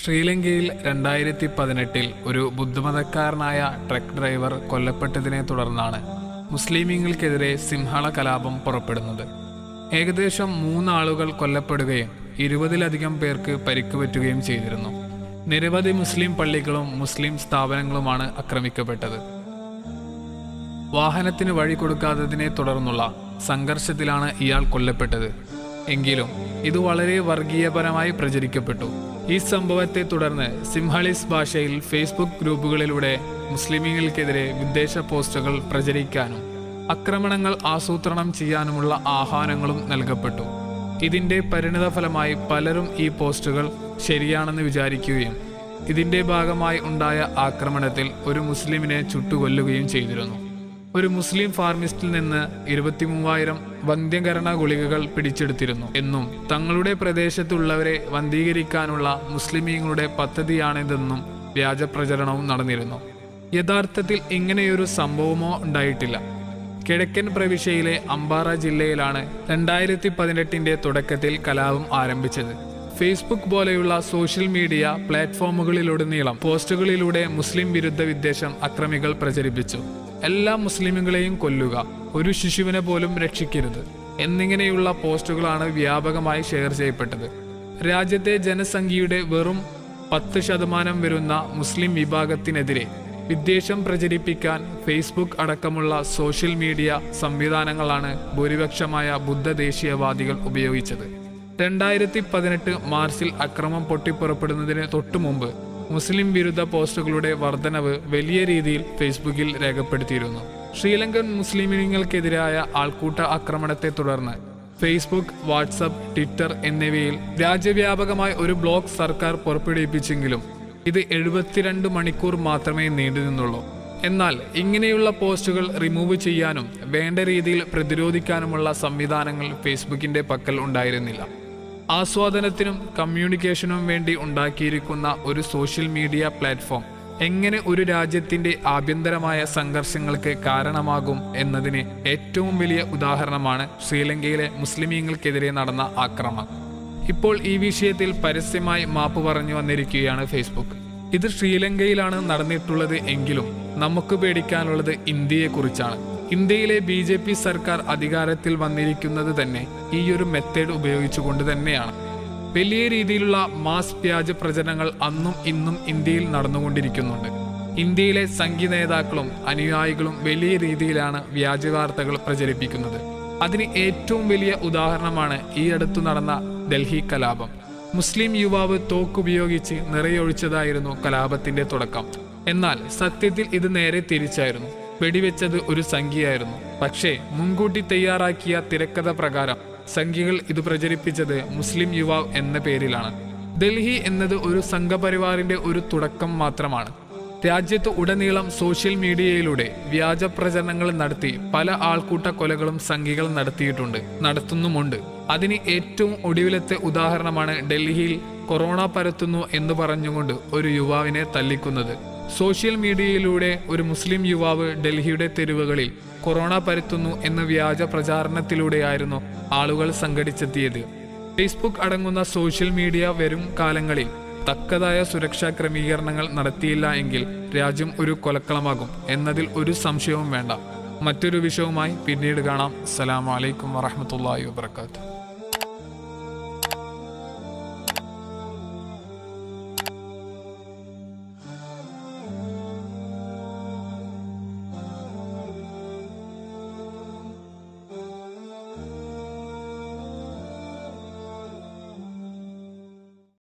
ശ്രീലങ്കയിൽ രണ്ടായിരത്തി പതിനെട്ടിൽ ഒരു ബുദ്ധമതക്കാരനായ ട്രക്ക് ഡ്രൈവർ കൊല്ലപ്പെട്ടതിനെ തുടർന്നാണ് മുസ്ലിമീങ്ങൾക്കെതിരെ സിംഹള കലാപം പുറപ്പെടുന്നത് ഏകദേശം മൂന്നാളുകൾ കൊല്ലപ്പെടുകയും ഇരുപതിലധികം പേർക്ക് പരിക്കുപറ്റുകയും ചെയ്തിരുന്നു നിരവധി മുസ്ലിം പള്ളികളും മുസ്ലിം സ്ഥാപനങ്ങളുമാണ് ആക്രമിക്കപ്പെട്ടത് വാഹനത്തിന് വഴി കൊടുക്കാത്തതിനെ തുടർന്നുള്ള സംഘർഷത്തിലാണ് ഇയാൾ കൊല്ലപ്പെട്ടത് എങ്കിലും ഇത് വളരെ വർഗീയപരമായി പ്രചരിക്കപ്പെട്ടു ഈ സംഭവത്തെ തുടർന്ന് സിംഹളിസ് ഭാഷയിൽ ഫേസ്ബുക്ക് ഗ്രൂപ്പുകളിലൂടെ മുസ്ലിമീങ്ങൾക്കെതിരെ വിദ്വേഷ പോസ്റ്റുകൾ പ്രചരിക്കാനും ആക്രമണങ്ങൾ ആസൂത്രണം ചെയ്യാനുമുള്ള ആഹ്വാനങ്ങളും നൽകപ്പെട്ടു ഇതിന്റെ പരിണിതഫലമായി പലരും ഈ പോസ്റ്റുകൾ ശരിയാണെന്ന് വിചാരിക്കുകയും ഇതിന്റെ ഭാഗമായി ഉണ്ടായ ആക്രമണത്തിൽ ഒരു മുസ്ലിമിനെ ചുട്ടുകൊല്ലുകയും ചെയ്തിരുന്നു ഒരു മുസ്ലിം ഫാർമിസ്റ്റിൽ നിന്ന് ഇരുപത്തിമൂവായിരം വന്ധ്യകരണ ഗുളികകൾ പിടിച്ചെടുത്തിരുന്നു എന്നും തങ്ങളുടെ പ്രദേശത്തുള്ളവരെ വന്ധീകരിക്കാനുള്ള മുസ്ലിമീങ്ങളുടെ പദ്ധതിയാണിതെന്നും വ്യാജ പ്രചരണവും നടന്നിരുന്നു യഥാർത്ഥത്തിൽ ഇങ്ങനെയൊരു സംഭവമോ ഉണ്ടായിട്ടില്ല കിഴക്കൻ പ്രവിശ്യയിലെ അംബാറ ജില്ലയിലാണ് രണ്ടായിരത്തി പതിനെട്ടിന്റെ തുടക്കത്തിൽ കലാപം ആരംഭിച്ചത് ഫേസ്ബുക്ക് പോലെയുള്ള സോഷ്യൽ മീഡിയ പ്ലാറ്റ്ഫോമുകളിലുടനീളം പോസ്റ്റുകളിലൂടെ മുസ്ലിം വിരുദ്ധ വിദ്വേഷം അക്രമികൾ പ്രചരിപ്പിച്ചു എല്ലാ മുസ്ലിമുകളെയും കൊല്ലുക ഒരു ശിശുവിനെ പോലും രക്ഷിക്കരുത് എന്നിങ്ങനെയുള്ള പോസ്റ്റുകളാണ് വ്യാപകമായി ഷെയർ ചെയ്യപ്പെട്ടത് രാജ്യത്തെ ജനസംഖ്യയുടെ വെറും പത്ത് ശതമാനം വരുന്ന മുസ്ലിം വിഭാഗത്തിനെതിരെ വിദ്വേഷം പ്രചരിപ്പിക്കാൻ ഫേസ്ബുക്ക് അടക്കമുള്ള സോഷ്യൽ മീഡിയ സംവിധാനങ്ങളാണ് ഭൂരിപക്ഷമായ ബുദ്ധ ദേശീയവാദികൾ ഉപയോഗിച്ചത് രണ്ടായിരത്തി പതിനെട്ട് മാർച്ചിൽ അക്രമം പൊട്ടിപ്പുറപ്പെടുന്നതിന് തൊട്ടു മുമ്പ് മുസ്ലിം വിരുദ്ധ പോസ്റ്റുകളുടെ വർധനവ് വലിയ രീതിയിൽ ഫേസ്ബുക്കിൽ രേഖപ്പെടുത്തിയിരുന്നു ശ്രീലങ്കൻ മുസ്ലിമീങ്ങൾക്കെതിരായ ആൾക്കൂട്ട ആക്രമണത്തെ തുടർന്ന് ഫേസ്ബുക്ക് വാട്സപ്പ് ട്വിറ്റർ എന്നിവയിൽ രാജ്യവ്യാപകമായി ഒരു ബ്ലോക്ക് സർക്കാർ പുറപ്പെടുവിപ്പിച്ചെങ്കിലും ഇത് എഴുപത്തിരണ്ട് മണിക്കൂർ മാത്രമേ നീണ്ടുനിന്നുള്ളൂ എന്നാൽ ഇങ്ങനെയുള്ള പോസ്റ്റുകൾ റിമൂവ് ചെയ്യാനും വേണ്ട രീതിയിൽ പ്രതിരോധിക്കാനുമുള്ള സംവിധാനങ്ങൾ ഫേസ്ബുക്കിന്റെ പക്കൽ ഉണ്ടായിരുന്നില്ല ആസ്വാദനത്തിനും കമ്മ്യൂണിക്കേഷനും വേണ്ടി ഉണ്ടാക്കിയിരിക്കുന്ന ഒരു സോഷ്യൽ മീഡിയ പ്ലാറ്റ്ഫോം എങ്ങനെ ഒരു രാജ്യത്തിന്റെ ആഭ്യന്തരമായ സംഘർഷങ്ങൾക്ക് കാരണമാകും എന്നതിന് ഏറ്റവും വലിയ ഉദാഹരണമാണ് ശ്രീലങ്കയിലെ മുസ്ലിമീങ്ങൾക്കെതിരെ നടന്ന ആക്രമണം ഇപ്പോൾ ഈ വിഷയത്തിൽ പരസ്യമായി മാപ്പ് പറഞ്ഞു വന്നിരിക്കുകയാണ് ഫേസ്ബുക്ക് ഇത് ശ്രീലങ്കയിലാണ് നടന്നിട്ടുള്ളത് എങ്കിലും നമുക്ക് പേടിക്കാനുള്ളത് ഇന്ത്യയെക്കുറിച്ചാണ് ഇന്ത്യയിലെ ബി ജെ പി സർക്കാർ അധികാരത്തിൽ വന്നിരിക്കുന്നത് തന്നെ ഈ ഒരു മെത്തേഡ് ഉപയോഗിച്ചുകൊണ്ട് തന്നെയാണ് വലിയ രീതിയിലുള്ള മാസ് വ്യാജ പ്രചരണങ്ങൾ അന്നും ഇന്നും ഇന്ത്യയിൽ നടന്നുകൊണ്ടിരിക്കുന്നുണ്ട് ഇന്ത്യയിലെ സംഘി നേതാക്കളും അനുയായികളും വലിയ രീതിയിലാണ് വ്യാജ വാർത്തകൾ പ്രചരിപ്പിക്കുന്നത് അതിന് ഏറ്റവും വലിയ ഉദാഹരണമാണ് ഈ അടുത്തു നടന്ന ഡൽഹി കലാപം മുസ്ലിം യുവാവ് തോക്കുപയോഗിച്ച് നിറയൊഴിച്ചതായിരുന്നു കലാപത്തിന്റെ തുടക്കം എന്നാൽ സത്യത്തിൽ ഇത് നേരെ തിരിച്ചായിരുന്നു വെടിവെച്ചത് ഒരു സംഖ്യയായിരുന്നു പക്ഷേ മുൻകൂട്ടി തയ്യാറാക്കിയ തിരക്കഥ പ്രകാരം സംഖ്യകൾ ഇത് പ്രചരിപ്പിച്ചത് മുസ്ലിം യുവാവ് എന്ന പേരിലാണ് ഡൽഹി എന്നത് ഒരു സംഘപരിവാറിന്റെ ഒരു തുടക്കം മാത്രമാണ് രാജ്യത്ത് ഉടനീളം സോഷ്യൽ മീഡിയയിലൂടെ വ്യാജ പ്രചരണങ്ങൾ നടത്തി പല ആൾക്കൂട്ട കൊലകളും സംഘികൾ നടത്തിയിട്ടുണ്ട് നടത്തുന്നുമുണ്ട് അതിന് ഏറ്റവും ഒടുവിലത്തെ ഉദാഹരണമാണ് ഡൽഹിയിൽ കൊറോണ പരത്തുന്നു എന്ന് പറഞ്ഞുകൊണ്ട് ഒരു യുവാവിനെ തല്ലിക്കുന്നത് സോഷ്യൽ മീഡിയയിലൂടെ ഒരു മുസ്ലിം യുവാവ് ഡൽഹിയുടെ തെരുവുകളിൽ കൊറോണ പരത്തുന്നു എന്ന വ്യാജ പ്രചാരണത്തിലൂടെയായിരുന്നു ആളുകൾ സംഘടിച്ചെത്തിയത് ഫേസ്ബുക്ക് അടങ്ങുന്ന സോഷ്യൽ മീഡിയ വരും കാലങ്ങളിൽ തക്കതായ സുരക്ഷാ ക്രമീകരണങ്ങൾ നടത്തിയില്ല എങ്കിൽ രാജ്യം ഒരു കൊലക്കളമാകും എന്നതിൽ ഒരു സംശയവും വേണ്ട മറ്റൊരു വിഷയവുമായി പിന്നീട് കാണാം അസ്സലാമു അലൈക്കും വറഹമത്തല്ലാഹി വബർക്കാത്തു